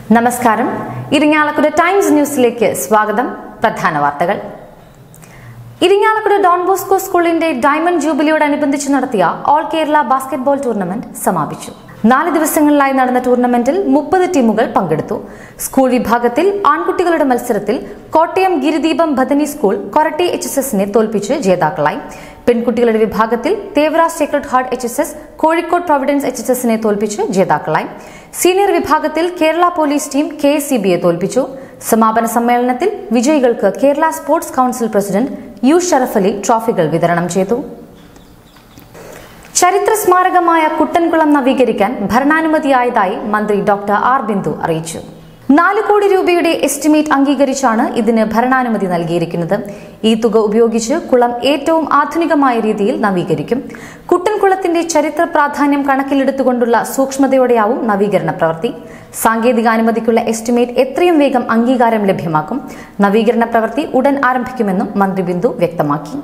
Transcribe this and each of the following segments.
നമസ്കാരം ഇരിങ്ങാലക്കുട ടൈംസ് ന്യൂസിലേക്ക് സ്വാഗതം പ്രധാന വാർത്തകൾ ഇരിങ്ങാലക്കുട ഡോൺ ബോസ്കോ സ്കൂളിന്റെ ഡയമണ്ട് ജൂബിലിയോടനുബന്ധിച്ച് നടത്തിയ ഓൾ കേരള ബാസ്കറ്റ്ബോൾ ടൂർണമെന്റ് സമാപിച്ചു നാല് ദിവസങ്ങളിലായി നടന്ന ടൂർണമെന്റിൽ മുപ്പത് ടീമുകൾ പങ്കെടുത്തു സ്കൂൾ വിഭാഗത്തിൽ ആൺകുട്ടികളുടെ മത്സരത്തിൽ Kottayam Giridheepam Bethany school Koratty H S എസിനെ തോൽപ്പിച്ച് ജേതാക്കളായി പെൺകുട്ടികളുടെ വിഭാഗത്തിൽ Thevaraj sacred heart H S S Kozhikode providence H S എസിനെ തോൽപ്പിച്ച് ജേതാക്കളായി സീനിയർ വിഭാഗത്തിൽ Kerala police team K S C ബിയെ തോൽപ്പിച്ചു സമാപന സമ്മേളനത്തിൽ വിജയികൾക്ക് Kerala sports council president U Sharaf Ali ട്രോഫികൾ വിതരണം ചെയ്തു ചരിത്ര സ്മാരകമായ കുട്ടൻകുളം നവീകരിക്കാൻ ഭരണാനുമതിയായതായി മന്ത്രി ഡോക്ടർ ആർ ബിന്ദു അറിയിച്ചു നാല് കോടി രൂപയുടെ എസ്റ്റിമേറ്റ് അംഗീകരിച്ചാണ് ഇതിന് ഭരണാനുമതി നൽകിയിരിക്കുന്നത് ഈ തുക ഉപയോഗിച്ച് കുളം ഏറ്റവും ആധുനികമായ രീതിയിൽ നവീകരിക്കും കുട്ടൻകുളത്തിന്റെ ചരിത്ര പ്രാധാന്യം കണക്കിലെടുത്തുകൊണ്ടുള്ള സൂക്ഷ്മതയോടെയാവും നവീകരണ പ്രവൃത്തി സാങ്കേതികാനുമതിക്കുള്ള എസ്റ്റിമേറ്റ് എത്രയും വേഗം അംഗീകാരം ലഭ്യമാക്കും നവീകരണ പ്രവൃത്തി ഉടൻ ആരംഭിക്കുമെന്നും മന്ത്രി ബിന്ദു വ്യക്തമാക്കി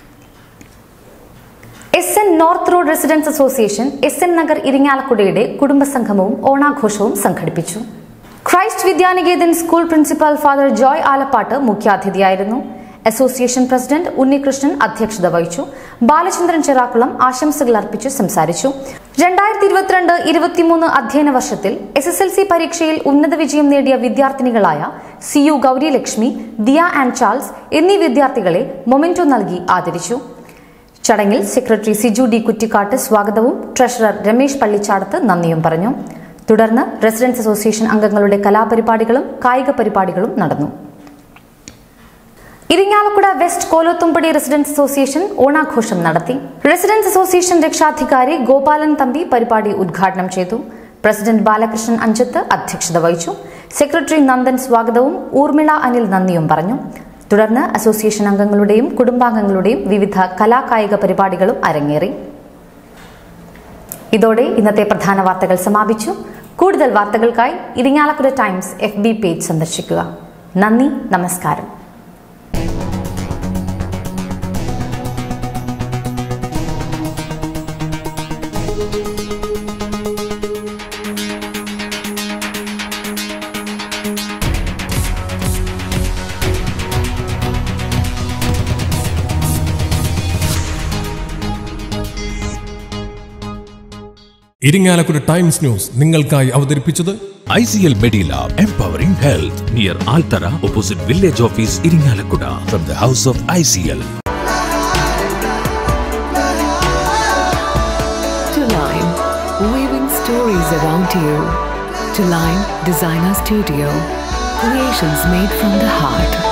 S N north road residents association S N Nagar ഇരിങ്ങാലക്കുടയുടെ കുടുംബസംഗമവും ഓണാഘോഷവും സംഘടിപ്പിച്ചു Christ Vidyaniketan school principal father Joy Alappat മുഖ്യാതിഥിയായിരുന്നു അസോസിയേഷൻ പ്രസിഡന്റ് ഉണ്ണികൃഷ്ണൻ അധ്യക്ഷത വഹിച്ചു ബാലചന്ദ്രൻ ചെറാക്കുളം ആശംസകൾ അർപ്പിച്ച് സംസാരിച്ചു രണ്ടായിരത്തി ഇരുപത്തിരണ്ട് ഇരുപത്തിമൂന്ന് അധ്യയന വർഷത്തിൽ എസ് എസ് എൽ സി പരീക്ഷയിൽ ഉന്നത വിജയം നേടിയ വിദ്യാർത്ഥിനികളായ C U Gaurilakshmi Diya and Charles എന്നീ വിദ്യാർത്ഥികളെ മൊമെന്റോ നൽകി ആദരിച്ചു ചടങ്ങിൽ സെക്രട്ടറി സിജു ഡി കുറ്റിക്കാട്ട് സ്വാഗതവും ട്രഷറർ രമേശ് പള്ളിച്ചാടത്ത് നന്ദിയും പറഞ്ഞു തുടർന്ന് റെസിഡൻസ് അസോസിയേഷൻ അംഗങ്ങളുടെ കലാപരിപാടികളും കായിക പരിപാടികളും നടന്നു Irinjalakuda west Kolothumpadi residents association ഓണാഘോഷം നടത്തി റെസിഡൻസ് അസോസിയേഷൻ രക്ഷാധികാരി ഗോപാലൻ തമ്പി പരിപാടി ഉദ്ഘാടനം ചെയ്തു പ്രസിഡന്റ് ബാലകൃഷ്ണൻ അഞ്ചത്ത് അധ്യക്ഷത വഹിച്ചു സെക്രട്ടറി നന്ദൻ സ്വാഗതവും ഊർമിള അനിൽ നന്ദിയും പറഞ്ഞു തുടർന്ന് അസോസിയേഷൻ അംഗങ്ങളുടെയും കുടുംബാംഗങ്ങളുടെയും വിവിധ കലാകായിക പരിപാടികളും അരങ്ങേറി ഇതോടെ ഇന്നത്തെ പ്രധാന വാർത്തകൾ സമാപിച്ചു കൂടുതൽ വാർത്തകൾക്കായി Irinjalakuda times F B page സന്ദർശിക്കുക നന്ദി നമസ്കാരം ഇരിങ്ങാലക്കുട ടൈംസ് ന്യൂസ് നിങ്ങൾക്കായി അവതരിപ്പിച്ചത് ICL Medilab Empowering Health near Altara opposite Village Office Iringalakkuda from the House of ICL. To Line, weaving stories around you. To Line Designer Studio, creations made from the heart.